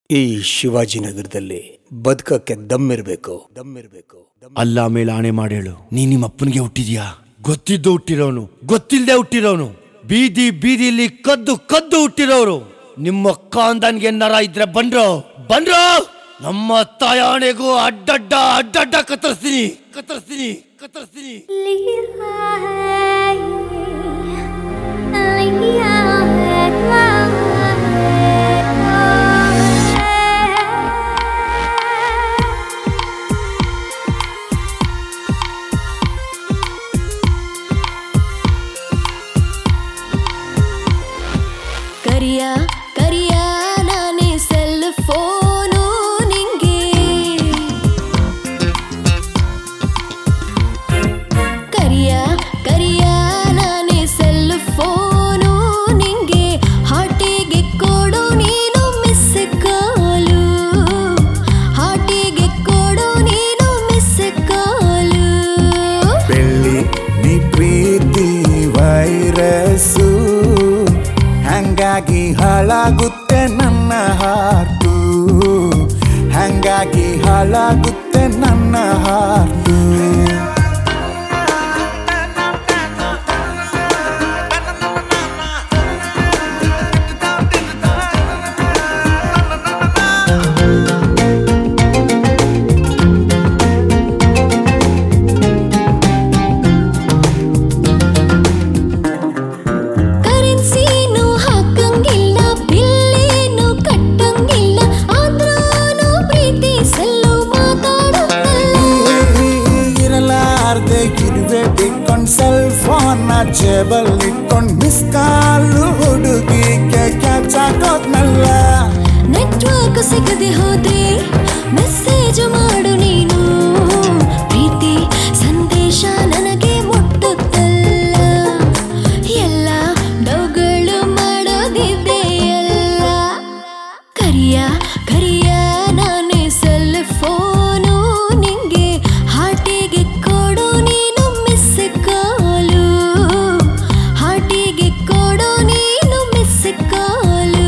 ಈ ಶಿವಾಜಿನಗರದಲ್ಲಿ ಬದುಕಕ್ಕೆ ದಮ್ಮಿರ್ಬೇಕು ದಮ್ಮಿರ್ಬೇಕು ದಮ್ ಅಲ್ಲ ಮೇಲೆ ಆಣೆ ಮಾಡೇಳು ನೀ ನಿಮ್ಮ ಅಪ್ಪನಿಗೆ ಹುಟ್ಟಿದ್ಯಾ ಗೊತ್ತಿದ್ದು ಹುಟ್ಟಿರೋನು ಗೊತ್ತಿಲ್ಲದೆ ಹುಟ್ಟಿರೋನು ಬೀದಿ ಬೀದಿಲಿ ಕದ್ದು ಕದ್ದು ಹುಟ್ಟಿರೋರು ನಿಮ್ಮ ಕಾಂದನ್ಗೆ ನರ ಇದ್ರೆ ಬಂಡ್ರೋ ಬಂಡ್ರೋ ನಮ್ಮ ತಾಯಾಣೆಗೂ ಅಡ್ಡಡ್ಡ ಅಡ್ಡಡ್ಡ ಕತ್ತರಿಸ್ತೀನಿ ಕತ್ತರಿಸ್ತೀನಿ ಕತ್ತರಿಸ್ತೀನಿ लिया है लिया है ಕರಿಯ ಕರಿಯ ನಾನೇ ಸೆಲ್ ಫೋನು ನಿಂಗೆ ಕರಿಯ ಕರಿಯ ನಾನೇ ಸೆಲ್ ಫೋನು ನಿಂಗೆ ಹಾಟಿಗೆ ಕೊಡು ನೀನು ಮಿಸ್ ಕಾಲು ಹಾಟಿಗೆ ಕೊಡು ನೀನು ಮಿಸ್ ಕಾಲು ಬೆಳ್ಳಿ ನೀ ಪ್ರೀತಿ ವೈರಸ್ಸು ಹಂಗಾಗಿ ಹಾಳಾಗುತ್ತೆ ನನ್ನ ಹಾರ್ಟು ಹಂಗಾಗಿ ಹಾಳಾಗುತ್ತೆ ನನ್ನ ಹಾರ್ಟು ಕರೆನ್ಸಿನೂ ಹಾಕಂಗಿಲ್ಲ ಬಿಲ್ಲೇನು ಕಟ್ಟಂಗಿಲ್ಲ ಆದ್ರೂನು ಪ್ರೀತಿ ಸಲ್ಲು ಮಾತಾಡುತ್ತಲ್ಲ ಇರಲಾರ್ದೆ ಇರುವೆ ಬಿಟ್ಕೊಂಡ್ ಸೆಲ್ ಫೋನ್ ಜೇಬಲ್ ಇಟ್ಕೊಂಡ್ ಮಿಸ್ ಕಾಲು ಹುಡುಗಿಗೆ ಕ್ಯಾಚ್ ಹಾಕೋದ್ನಲ್ಲ ನೆಟ್ವರ್ಕ್ ಸಿಗದೆ ಹೋದ್ರೆ ಮೆಸೇಜ್ ಮಾಡು ನೀನು ಪ್ರೀತಿ ಸಂದೇಶ ನನಗೆ ಮುಟ್ಟುತ್ತಲ್ಲ ಎಲ್ಲ ಡೌಗಳು ಮಾಡೋದಿದೆಯಲ್ಲ ಕರಿಯ ಕರಿಯ ನಾನೇ ಸೆಲ್ ಫೋನು ನಿಂಗೆ ಹಾಟಿಗೆ ಕೊಡು ನೀನು ಮಿಸ್ ಕಾಲು ಹಾಟಿಗೆ ಕೊಡು ನೀನು ಮಿಸ್ ಕಾಲು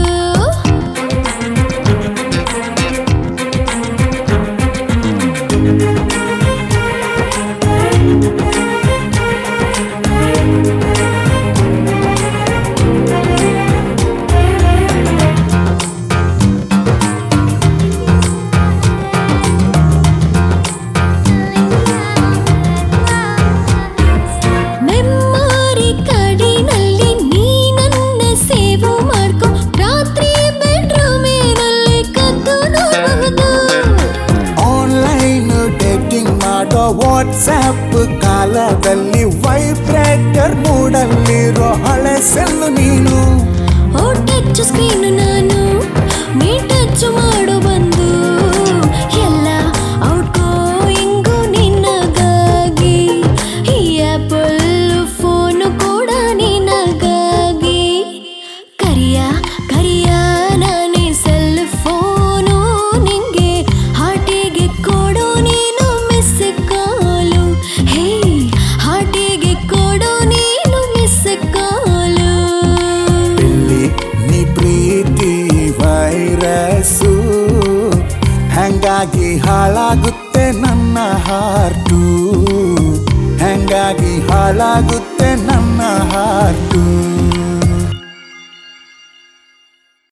ಮೆಮ್ಮರಿ ಕಡಿನಲ್ಲಿ ನೀ ನನ್ನ ಸೇವ್ ಮಾಡ್ಕೊ ರಾತ್ರಿ ಬೆಡ್ರೂಮಿನಲ್ಲಿ ಕದ್ದು ನೋಡಬಹುದು ಆನ್ಲೈನ್ ಡೇಟಿಂಗ್ ಮಾಡೋ ವಾಟ್ಸ್ಆಪ್ ಕಾಲದಲ್ಲಿ ವೈಬ್ರೇಟರ್ ಮೂಡಲ್ಲಿರೋ ಹಳೆ ಸೆಲ್ಲು ನೀನು ಓ ಟಚ್ ಸ್ಕ್ರೀನ್ ನಾನು ನೀ ಟಚ್ ಮಾಡು ಬಂದು ಎಲ್ಲ ಔಟ್ ಗೋಯಿಂಗು ನಿನಗಾಗಿ ಈ ಆಪಲ್ ಫೋನು ಕೂಡ ನಿನಗಾಗಿ ಕರಿಯ ಕರಿಯ ನಾನೇ ಸೆಲ್ ಫೋನು ನಿಂಗೆ ಹಾಟಿಗೆ ಕೊಡು ನೀನು ಮಿಸ್ ಕಾಲು ಹೇ ಹಾಟಿಗೆ ಕೊಡು ನೀನು ಮಿಸ್ ಕಾಲು ಇಲ್ಲಿ ನೀ ಪ್ರೀತಿ ವೈರಸ್ಸು ಹಂಗಾಗಿ ಹಾಳಾಗುತ್ತೆ ನನ್ನ ಹಾರ್ಟು ಹಂಗಾಗಿ ಹಾಳಾಗುತ್ತೆ ನನ್ನ ಹಾರ್ಟು